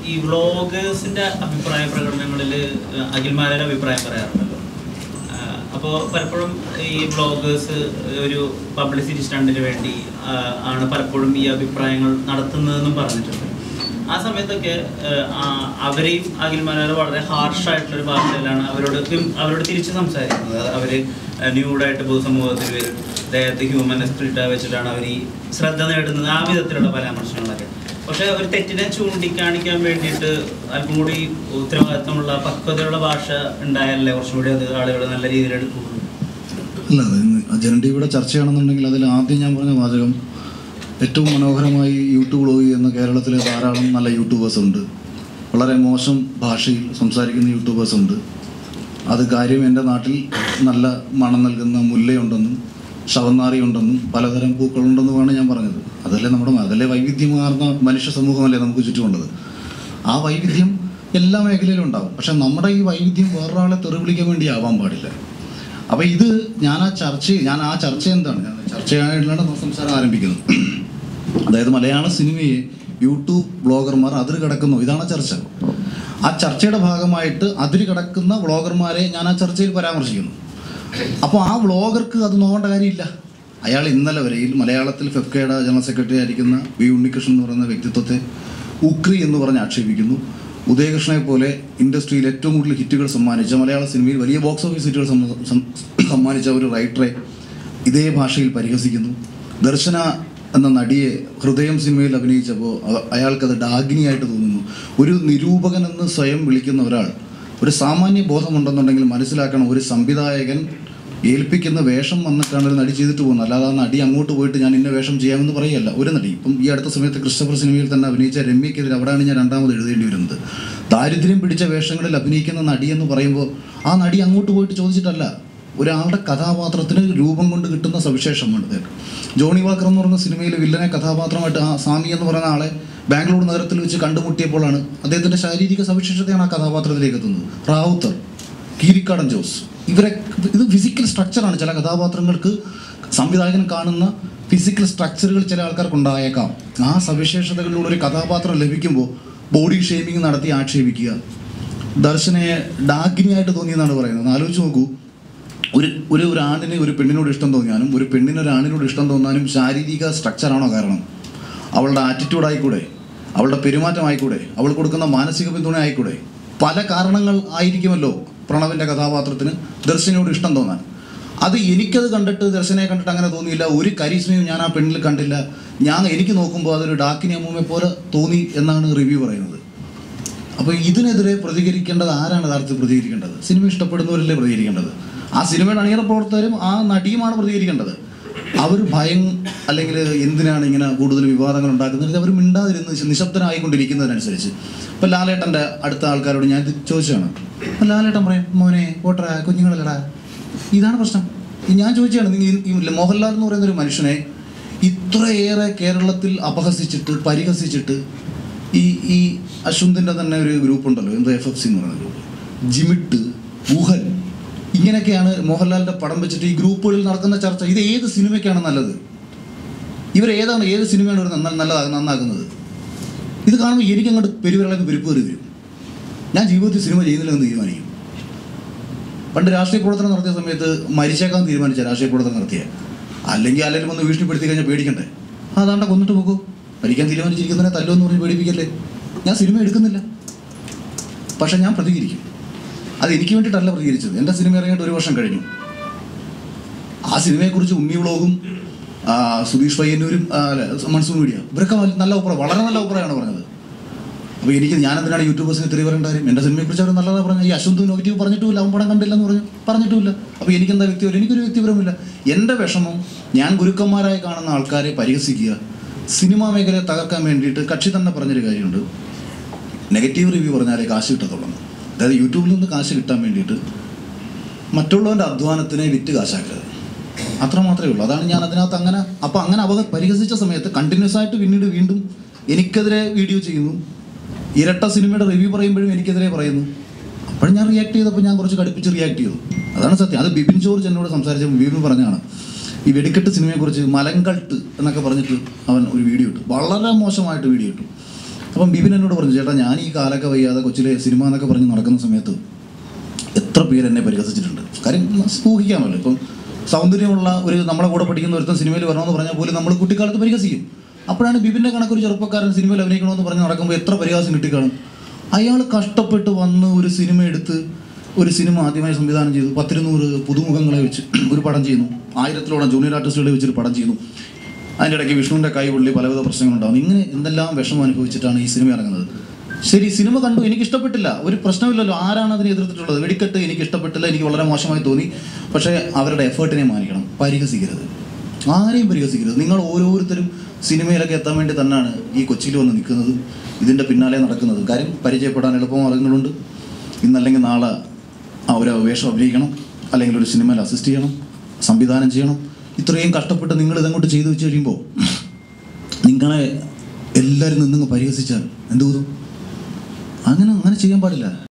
ഈ വ്ളോഗേഴ്സിന്റെ അഭിപ്രായ പ്രകടനങ്ങളിൽ അഖിൽമാരുടെ അഭിപ്രായം പറയാറുണ്ടല്ലോ അപ്പോൾ പലപ്പോഴും ഈ വ്ളോഗേഴ്സ് ഒരു പബ്ലിസിറ്റി സ്റ്റണ്ടിന് വേണ്ടി ആ, ആണ് പലപ്പോഴും ഈ അഭിപ്രായങ്ങൾ നടത്തുന്നതെന്നും പറഞ്ഞിട്ടുണ്ട് ആ സമയത്തൊക്കെ ആ, അവരെയും അഖിൽമാരാർ വളരെ ഹാർഷായിട്ടുള്ളൊരു ഭാഷയിലാണ് അവരോട് തിം- അവരോട് തിരിച്ച് സംസാരിക്കുന്നത് അവർ ന്യൂഡായിട്ട് പൊതുസമൂഹത്തിൽ വരും ദേഹത്ത് ഹ്യൂമൻ എസ്പിരിറ്റ് വെച്ചിട്ടാണ് അവർ ഈ ശ്രദ്ധ നേടുന്നത് ആ വിധത്തിലുള്ള പരാമർശങ്ങളൊക്കെ പക്ഷെ ഒരു തെറ്റിനെ ചൂണ്ടിക്കാണിക്കാൻ വേണ്ടിയിട്ട് അല്പം കൂടി ഉത്തരവാദിത്തമുള്ള പക്വതയുള്ള ഭാഷ ഉണ്ടായാലല്ലേ കുറച്ചും കൂടി അത് ആളുകൾ നല്ല രീതിയിൽ എടുക്കുള്ളൂ അല്ല അത് ഇന്ന് അജണ്ട ഇവിടെ ചർച്ചയാണെന്നുണ്ടെങ്കിൽ അതിൽ ആദ്യം ഞാൻ പറഞ്ഞ വാചകം ഏറ്റവും മനോഹരമായി യൂട്യൂബ് വ്ളോഗ് ചെയ്യുന്ന കേരളത്തിലെ ധാരാളം നല്ല യൂട്യൂബേഴ്സ് ഉണ്ട് വളരെ മോശം ഭാഷയിൽ സംസാരിക്കുന്ന യൂട്യൂബേഴ്സ് ഉണ്ട് അത് കാര്യം എൻ്റെ നാട്ടിൽ നല്ല മണം നൽകുന്ന മുല്ലയുണ്ടെന്നും ശവന്നാറി ഉണ്ടെന്നും പലതരം പൂക്കളുണ്ടെന്നുമാണ് ഞാൻ പറഞ്ഞത് അതല്ലേ നമ്മുടെ അതല്ലേ വൈവിധ്യമാർന്ന മനുഷ്യ സമൂഹമല്ലേ നമുക്ക് ചുറ്റുമുള്ളത് ആ വൈവിധ്യം എല്ലാ മേഖലയിലും ഉണ്ടാവും പക്ഷെ നമ്മുടെ ഈ വൈവിധ്യം വേറൊരാളെ തെറിവിളിക്കാൻ വേണ്ടി ആവാൻ പാടില്ല അപ്പൊ ഇത് ഞാൻ ആ ചർച്ച ഞാൻ ആ ചർച്ച എന്താണ് ഞാൻ ചർച്ചയായിട്ടാണ് സംസാരം ആരംഭിക്കുന്നത് അതായത് മലയാള സിനിമയെ യൂട്യൂബ് ബ്ലോഗർമാർ അതിര് കിടക്കുന്നു ഇതാണ് ചർച്ച ആ ചർച്ചയുടെ ഭാഗമായിട്ട് അതിര് കിടക്കുന്ന വ്ളോഗർമാരെ ഞാൻ ആ ചർച്ചയിൽ പരാമർശിക്കുന്നു അപ്പോൾ ആ വ്ളോഗർക്ക് അത് നോക്കേണ്ട കാര്യമില്ല അയാൾ ഇന്നലെ വരെയിൽ മലയാളത്തിൽ ഫെഫ്കയുടെ ജനറൽ സെക്രട്ടറി ആയിരിക്കുന്ന വി ഉണ്ണികൃഷ്ണൻ എന്ന് പറയുന്ന വ്യക്തിത്വത്തെ ഉക്രി എന്ന് പറഞ്ഞ് ആക്ഷേപിക്കുന്നു ഉദയകൃഷ്ണനെ പോലെ ഇൻഡസ്ട്രിയിൽ ഏറ്റവും കൂടുതൽ ഹിറ്റുകൾ സമ്മാനിച്ച മലയാള സിനിമയിൽ വലിയ ബോക്സ് ഓഫീസ് ഹിറ്റുകൾ സമ്മ- സം- സമ്മാനിച്ച ഒരു റൈറ്ററെ ഇതേ ഭാഷയിൽ പരിഹസിക്കുന്നു ദർശന എന്ന നടിയെ ഹൃദയം സിനിമയിൽ അഭിനയിച്ചപ്പോൾ അ- അയാൾക്കത് ഡാഗിനിയായിട്ട് തോന്നുന്നു ഒരു നിരൂപകൻ എന്ന് സ്വയം വിളിക്കുന്ന ഒരാൾ ഒരു സാമാന്യ ബോധമുണ്ടെന്നുണ്ടെങ്കിൽ മനസ്സിലാക്കണം ഒരു സംവിധായകൻ ഏൽപ്പിക്കുന്ന വേഷം വന്നിട്ടാണ് ഒരു നടി ചെയ്തിട്ട് പോകുന്നത് അല്ലാതെ ആ നടി അങ്ങോട്ട് പോയിട്ട് ഞാൻ ഇന്ന വേഷം ചെയ്യാമെന്ന് പറയല്ല ഒരു നടി ഇപ്പം ഈ അടുത്ത സമയത്ത് ക്രിസ്റ്റഫർ സിനിമയിൽ തന്നെ അഭിനയിച്ച രമ്യക്കെതിരെ അവിടെയാണ് ഞാൻ രണ്ടാമത് എഴുതേണ്ടി വരുന്നത് ദാരിദ്ര്യം പിടിച്ച വേഷങ്ങളിൽ അഭിനയിക്കുന്ന നടി എന്ന് പറയുമ്പോൾ ആ നടി അങ്ങോട്ട് പോയിട്ട് ചോദിച്ചിട്ടല്ല ഒരാളുടെ കഥാപാത്രത്തിന് രൂപം കൊണ്ട് കിട്ടുന്ന സവിശേഷമാണ് ഇത് ജോണി വാക്കർ എന്ന് പറയുന്ന സിനിമയിൽ വില്ലനെ കഥാപാത്രമായിട്ട് ആ സ്വാമി എന്ന് പറയുന്ന ആളെ ബാംഗ്ലൂർ നഗരത്തിൽ വെച്ച് കണ്ടുമുട്ടിയപ്പോഴാണ് അദ്ദേഹത്തിൻ്റെ ശാരീരിക സവിശേഷതയാണ് ആ കഥാപാത്രത്തിലേക്ക് എത്തുന്നത് റാവുത്തർ കീരിക്കാടൻ ജോസ് ഇവരെ ഇത് ഫിസിക്കൽ സ്ട്രക്ചറാണ് ചില കഥാപാത്രങ്ങൾക്ക് സംവിധായകൻ കാണുന്ന ഫിസിക്കൽ സ്ട്രക്ചറുകൾ ചില ആൾക്കാർക്ക് ഉണ്ടായേക്കാം ആ സവിശേഷതകളിലൂടെ ഒരു കഥാപാത്രം ലഭിക്കുമ്പോൾ ബോഡി ഷേമിങ് നടത്തി ആക്ഷേപിക്കുക ദർശനയെ ഡാഗിനിയായിട്ട് തോന്നിയെന്നാണ് പറയുന്നത് ഒന്ന് ആലോചിച്ച് നോക്കൂ ഒരു ഒരു ഒരു ആണിന് ഒരു പെണ്ണിനോട് ഇഷ്ടം തോന്നിയാലും ഒരു പെണ്ണിന് ഒരു ആണിനോട് ഇഷ്ടം തോന്നാനും ശാരീരിക സ്ട്രക്ചറാണോ കാരണം അവളുടെ ആറ്റിറ്റ്യൂഡ് ആയിക്കൂടെ അവളുടെ പെരുമാറ്റം ആയിക്കൂടെ അവൾ കൊടുക്കുന്ന മാനസിക പിന്തുണ ആയിക്കൂടെ പല കാരണങ്ങൾ ആയിരിക്കുമല്ലോ പ്രണവിൻ്റെ കഥാപാത്രത്തിന് ദർശനയോട് ഇഷ്ടം തോന്നാൻ അത് എനിക്കത് കണ്ടിട്ട് ദർശനയെ കണ്ടിട്ട് അങ്ങനെ തോന്നിയില്ല ഒരു കരീസ്മയും ഞാൻ ആ പെണ്ണിൽ കണ്ടില്ല ഞാൻ എനിക്ക് നോക്കുമ്പോൾ അതൊരു ഡാക്കിനി അമ്മൂമ്മയെ പോലെ തോന്നി എന്നാണ് റിവ്യൂ പറയുന്നത് അപ്പോൾ ഇതിനെതിരെ പ്രതികരിക്കേണ്ടത് ആരാണ് യഥാർത്ഥത്തിൽ പ്രതികരിക്കേണ്ടത് സിനിമ ഇഷ്ടപ്പെടുന്നവരല്ലേ പ്രതികരിക്കേണ്ടത് ആ സിനിമയുടെ അണിയറ പ്രവർത്തകരും ആ നടിയുമാണ് പ്രതികരിക്കേണ്ടത് അവർ ഭയം അല്ലെങ്കിൽ എന്തിനാണ് ഇങ്ങനെ കൂടുതൽ വിവാദങ്ങൾ ഉണ്ടാക്കുന്നത് അവർ മിണ്ടാതിരുന്ന് നിശബ്ദനായിക്കൊണ്ടിരിക്കുന്നതിനനുസരിച്ച് ഇപ്പം ലാലേട്ടൻ്റെ അടുത്ത ആൾക്കാരോട് ഞാൻ ഇത് ചോദിച്ചതാണ് അപ്പം ലാലേട്ടൻ പറയും മോനെ ഓട്ടറാ കുഞ്ഞുങ്ങളല്ലടാ ഇതാണ് പ്രശ്നം ഈ ഞാൻ ചോദിച്ചാണ് നിങ്ങൾ ഈ ഈ മോഹൻലാൽ എന്ന് പറയുന്ന ഒരു മനുഷ്യനെ ഇത്രയേറെ കേരളത്തിൽ അപഹസിച്ചിട്ട് പരിഹസിച്ചിട്ട് ഈ ഈ അശ്വന്തിൻ്റെ തന്നെ ഒരു ഗ്രൂപ്പ് ഉണ്ടല്ലോ എന്തോ എഫ് എഫ് സി എന്ന് പറയുന്ന ഗ്രൂപ്പ് ജിമിട്ട് വുഹൻ ഇങ്ങനെയൊക്കെയാണ് മോഹൻലാലിൻ്റെ പടം വെച്ചിട്ട് ഈ ഗ്രൂപ്പുകളിൽ നടക്കുന്ന ചർച്ച ഇത് ഏത് സിനിമയ്ക്കാണ് നല്ലത് ഇവർ ഏതാണ് ഏത് സിനിമയാണ് ഇവർ നന്ന നല്ലതാ നന്നാക്കുന്നത് ഇത് കാണുമ്പോൾ എനിക്ക് അങ്ങോട്ട് പെരുവിരളൊക്കെ പെരുപ്പ് കയറി വരും ഞാൻ ജീവിതത്തിൽ സിനിമ ചെയ്യുന്നില്ലെന്ന് തീരുമാനിക്കും പണ്ട് രാഷ്ട്രീയ പ്രവർത്തനം നടത്തിയ സമയത്ത് മരിച്ചേക്കാൻ തീരുമാനിച്ച രാഷ്ട്രീയ പ്രവർത്തനം നടത്തിയ അല്ലെങ്കിൽ ആരെങ്കിലും ഒന്ന് ഭീഷണിപ്പെടുത്തി കഴിഞ്ഞാൽ പേടിക്കണ്ടേ അതാണ്ട കൊന്നിട്ട് പോകൂ മരിക്കാൻ തീരുമാനിച്ചിരിക്കുന്നതിനെ തല്ലുമെന്ന് പറഞ്ഞ് പേടിപ്പിക്കല്ലേ ഞാൻ സിനിമ എടുക്കുന്നില്ല പക്ഷെ ഞാൻ പ്രതികരിക്കും അത് എനിക്ക് വേണ്ടിയിട്ടല്ല പ്രതികരിച്ചത് എൻ്റെ സിനിമ ഇറങ്ങിയിട്ട് ഒരു വർഷം കഴിഞ്ഞു ആ സിനിമയെക്കുറിച്ച് ഉണ്ണി വ്ളോഗും ആ, സുധീഷ് പയ്യന്നൂരും ആ, അല്ല, മൺസൂൺ മീഡിയ ഇവരൊക്കെ നല്ല- നല്ല അഭിപ്രായം വളരെ നല്ല അഭിപ്രായമാണ് പറഞ്ഞത് അപ്പോൾ എനിക്ക് ഞാൻ എന്തിനാണ് യൂട്യൂബേഴ്സിന് തെറി പറയേണ്ട കാര്യം എൻ്റെ സിനിമയെക്കുറിച്ച് അവർ നല്ലതാണ് പറഞ്ഞത് ഈ അശ്വന്ത് നെഗറ്റീവ് പറഞ്ഞിട്ടുമില്ല അവൻ പടം കണ്ടില്ലെന്ന് പറഞ്ഞു പറഞ്ഞിട്ടുമില്ല അപ്പോൾ എനിക്കെന്താ വ്യക്തിപരം എനിക്കൊരു വ്യക്തിപരമില്ല എൻ്റെ വിഷമം ഞാൻ ഗുരുക്കന്മാരായി കാണുന്ന ആൾക്കാരെ പരിഹസിക്കുക സിനിമാ മേഖലയെ തകർക്കാൻ വേണ്ടിയിട്ട് കക്ഷി തന്നെ പറഞ്ഞൊരു കാര്യമുണ്ട് നെഗറ്റീവ് റിവ്യൂ പറഞ്ഞാലേ കാശ് കിട്ടത്തുള്ളൂ അതായത് യൂട്യൂബിൽ നിന്ന് കാശ് കിട്ടാൻ വേണ്ടിയിട്ട് മറ്റുള്ളവൻ്റെ അധ്വാനത്തിനെ വിറ്റ് കാശാക്കരുത് അത്ര മാത്രമേ ഉള്ളൂ അതാണ് ഞാൻ അതിനകത്ത് അങ്ങനെ അപ്പോൾ അങ്ങനെ അവ പരിഹസിച്ച സമയത്ത് കണ്ടിന്യൂസ് ആയിട്ട് പിന്നീട് വീണ്ടും എനിക്കെതിരെ വീഡിയോ ചെയ്യുന്നു ഇരട്ട സിനിമയുടെ റിവ്യൂ പറയുമ്പോഴും എനിക്കെതിരെ പറയുന്നു അപ്പോഴും ഞാൻ റിയാക്ട് ചെയ്തപ്പോൾ ഞാൻ കുറച്ച് കടുപ്പിച്ച് റിയാക്ട് ചെയ്തു അതാണ് സത്യം അത് ബിപിൻ ജോർജ് എന്നോട് സംസാരിച്ചപ്പോൾ ബിപിൻ പറഞ്ഞാണ് ഈ വെടിക്കെട്ട് സിനിമയെക്കുറിച്ച് മലങ്കൾട്ട് എന്നൊക്കെ പറഞ്ഞിട്ട് അവൻ ഒരു വീഡിയോ ഇട്ടു വളരെ മോശമായിട്ട് വീഡിയോ ഇട്ടു അപ്പം ബിബിൻ എന്നോട് പറഞ്ഞു ചേട്ടാ ഞാൻ ഈ കാലൊക്കെ വയ്യാതെ കൊച്ചിലെ സിനിമ എന്നൊക്കെ പറഞ്ഞ് നടക്കുന്ന സമയത്ത് എത്ര പേര് എന്നെ പരിഹസിച്ചിട്ടുണ്ട് കാര്യം ഊഹിക്കാമല്ലോ ഇപ്പം സൗന്ദര്യമുള്ള ഒരു നമ്മളെ കൂടെ പഠിക്കുന്ന ഒരുത്തൻ സിനിമയിൽ വരണമെന്ന് പറഞ്ഞാൽ പോലും നമ്മൾ കുട്ടിക്കാലത്ത് പരിഹസിക്കും അപ്പോഴാണ് ബിബിൻ്റെ കണക്കൊരു ചെറുപ്പക്കാരൻ സിനിമയിൽ അഭിനയിക്കണമെന്ന് പറഞ്ഞ് നടക്കുമ്പോൾ എത്ര പരിഹാസം കിട്ടിക്കാണും അയാൾ കഷ്ടപ്പെട്ട് വന്ന് ഒരു സിനിമ എടുത്ത് ഒരു സിനിമ ആദ്യമായി സംവിധാനം ചെയ്തു പത്തിരുന്നൂറ് പുതുമുഖങ്ങളെ വെച്ച് ഒരു പടം ചെയ്യുന്നു ആയിരത്തിലോളം ജൂനിയർ ആർട്ടിസ്റ്റുകളെ വെച്ചൊരു പടം ചെയ്യുന്നു അതിൻ്റെ ഇടയ്ക്ക് വിഷ്ണുവിൻ്റെ കൈ പുള്ളി പലവിധ പ്രശ്നങ്ങളുണ്ടാകും ഇങ്ങനെ എന്തെല്ലാം വിഷമം അനുഭവിച്ചിട്ടാണ് ഈ സിനിമ ഇറങ്ങുന്നത് ശരി സിനിമ കണ്ടു എനിക്ക് ഇഷ്ടപ്പെട്ടില്ല ഒരു പ്രശ്നമില്ലല്ലോ ആരാണ് അതിനെ എതിർത്തിട്ടുള്ളത് വെടിക്കെട്ട് എനിക്ക് ഇഷ്ടപ്പെട്ടില്ല എനിക്ക് വളരെ മോശമായി തോന്നി പക്ഷേ അവരുടെ എഫേർട്ടിനെ മാനിക്കണം പരിഹസിക്കരുത് ആരെയും പരിഹസിക്കരുത് നിങ്ങൾ ഓരോരുത്തരും സിനിമയിലൊക്കെ എത്താൻ വേണ്ടി തന്നെയാണ് ഈ കൊച്ചിയിൽ വന്ന് നിൽക്കുന്നത് ഇതിൻ്റെ പിന്നാലെ നടക്കുന്നത് കാര്യം പരിചയപ്പെടാൻ എളുപ്പം മാർഗങ്ങളുണ്ട് ഇന്നല്ലെങ്കിൽ നാളെ ആ ഒരു വേഷം അഭിനയിക്കണം അല്ലെങ്കിൽ ഒരു സിനിമയിൽ അസിസ്റ്റ് ചെയ്യണം സംവിധാനം ചെയ്യണം ഇത്രയും കഷ്ടപ്പെട്ട് നിങ്ങൾ ഇതങ്ങോട്ട് ചെയ്തു വെച്ച് കഴിയുമ്പോൾ നിങ്ങളെ എല്ലാവരും നിന്നിങ്ങ് പരിഹസിച്ചാൽ എന്ത് തോന്നും അങ്ങനെ അങ്ങനെ ചെയ്യാൻ പാടില്ല